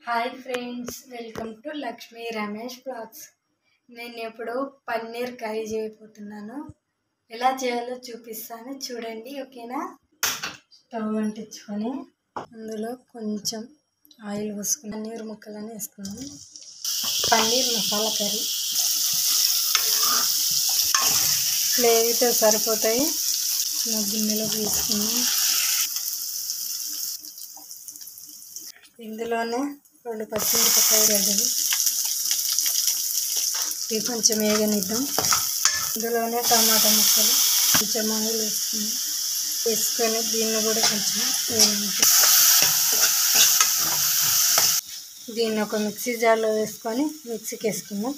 hi friends welcome to Lakshmi Ramesh blogs నేను ఇప్పుడు paneer curry చేయబోతున్నాను ఎలా చేయాలో చూపిస్తాను చూడండి ఓకేనా స్టవ్ అంటించుకొని అందులో కొంచెం ఆయిల్ పోసుకుని పన్నీర్ ముక్కలని వేసుకున్నాం పన్నీర్ మసాలా కర్రీ ఫ్లేవర్తో సరిపోతాయి చిన్న గిన్నెలో తీసుకున్నాం ఇందులోనే రెండు పచ్చిమిరపకాయ గడ్డలు ఇవి కొంచెం వేగనిద్దాం ఇందులోనే టమాటా ముక్కలు కొంచెం ఆయిల్ వేసుకుని వేసుకొని దీన్ని కూడా కొంచెం వేగించాం దీన్ని ఒక మిక్సీ జార్లో వేసుకొని మిక్సీకి వేసుకుందాం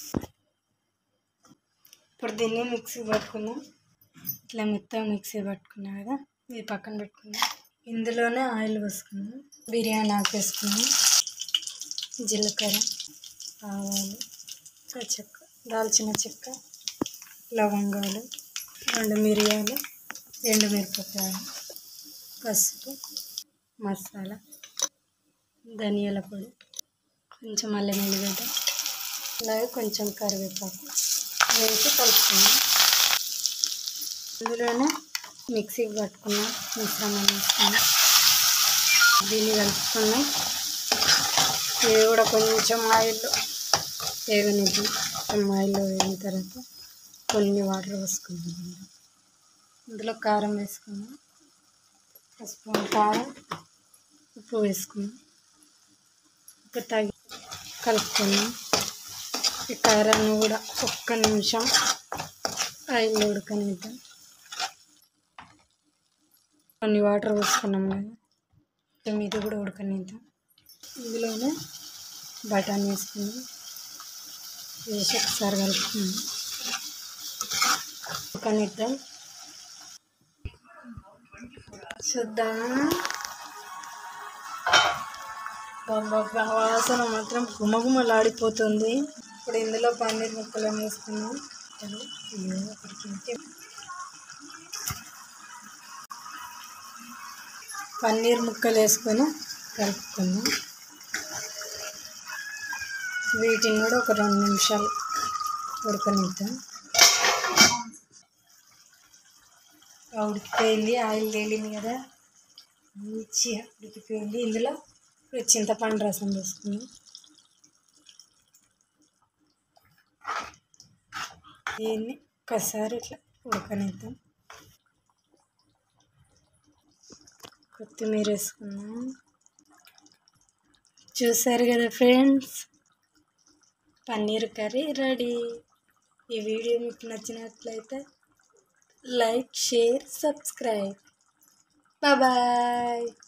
ఇప్పుడు దీన్ని మిక్సీ పట్టుకుందాం ఇట్లా మొత్తం మిక్సీ పట్టుకున్నాం కదా ఇది పక్కన పెట్టుకుందాం ఇందులోనే ఆయిల్ పోసుకుందాం బిర్యానీ ఆకు వేసుకున్నాం జీలకర్ర ఆవాలు చెక్క దాల్చిన చెక్క లవంగాలు రెండు మిరియాలు ఎండు మిరపకాయలు పసుపు మసాలా ధనియాల పొడి కొంచెం అల్లం ఎల్లిగడ్డ అలాగే కొంచెం కరివేపాకు వేసి కలుపుకున్నాం ఇందులోనే మిక్సీకి పట్టుకున్న మిశ్రమం వేసుకున్నాం దీన్ని కలుపుకున్నాం ఇది కూడా కొంచెం ఆయిల్ వేగనిద్దాం కొంచెం ఆయిల్లో వేగిన తర్వాత కొన్ని వాటర్ వేసుకుందాం ఇందులో కారం వేసుకుందాం పసుపు కారం ఉప్పు వేసుకుందాం ఉప్పు తగి కలుపుకుందాం ఈ కారాన్ని కూడా ఒక్క నిమిషం ఆయిల్లో ఉడకనిద్దాం కొన్ని వాటర్ పోసుకున్నాం కదా కొంచెం ఇది కూడా ఉడకనిద్దాం ఇందులోనే బఠానీ వేసుకుందాం వేసి ఒకసారి కలుపుకుందాం ఉడకనిద్దాం చూద్దాం బాబా వాసన మాత్రం గుమగుమలాడిపోతుంది ఇప్పుడు ఇందులో పన్నీర్ ముక్కలను వేసుకున్నాం అయ్యో ఒకటి పన్నీర్ ముక్కలు వేసుకొని కలుపుకుందాం వీటిని కూడా ఒక రెండు నిమిషాలు ఉడకనిద్దాం ఉడికిపోయింది ఆయిల్ తేలింది కదా మంచిగా ఉడికిపోయింది ఇందులో ఇప్పుడు చింతపండు రసం వేసుకుందాం దీన్ని ఒక్కసారి ఇట్లా ఉడకనిద్దాం కొత్తిమీర వేసుకుందాం చూసారు కదా ఫ్రెండ్స్ పన్నీర్ కర్రీ రెడీ ఈ వీడియో మీకు నచ్చినట్లయితే లైక్ షేర్ సబ్స్క్రైబ్ బాయ్